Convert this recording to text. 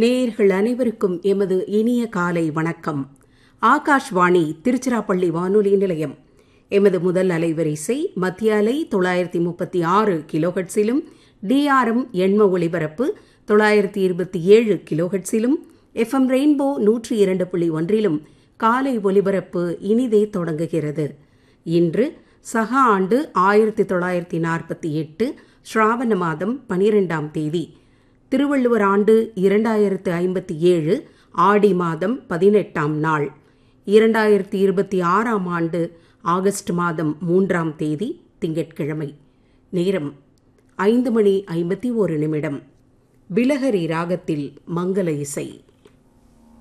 நேயர்கள் அனைவருக்கும் எமது இனிய காலை வணக்கம் ஆகாஷ்வாணி திருச்சிராப்பள்ளி வானொலி நிலையம் எமது முதல் அலைவரிசை மத்திய அலை தொள்ளாயிரத்தி முப்பத்தி ஆறு கிலோஹெட்ஸிலும் டிஆர்எம் எண்ம ஒளிபரப்பு தொள்ளாயிரத்தி இருபத்தி ஏழு கிலோஹெட்ஸிலும் எஃப்எம் ரெயின்போ நூற்றி இரண்டு புள்ளி ஒன்றிலும் காலை ஒலிபரப்பு இனிதே தொடங்குகிறது இன்று சக ஆண்டு ஆயிரத்தி தொள்ளாயிரத்தி நாற்பத்தி எட்டு ஸ்ராவண மாதம் பனிரெண்டாம் தேதி திருவள்ளுவர் ஆண்டு இரண்டாயிரத்து ஐம்பத்தி ஏழு ஆடி மாதம் பதினெட்டாம் நாள் இரண்டாயிரத்தி இருபத்தி ஆறாம் ஆண்டு ஆகஸ்ட் மாதம் மூன்றாம் தேதி திங்கட்கிழமை நேரம் ஐந்து மணி ஐம்பத்தி ஒரு நிமிடம் பிலஹரி ராகத்தில் மங்கள இசை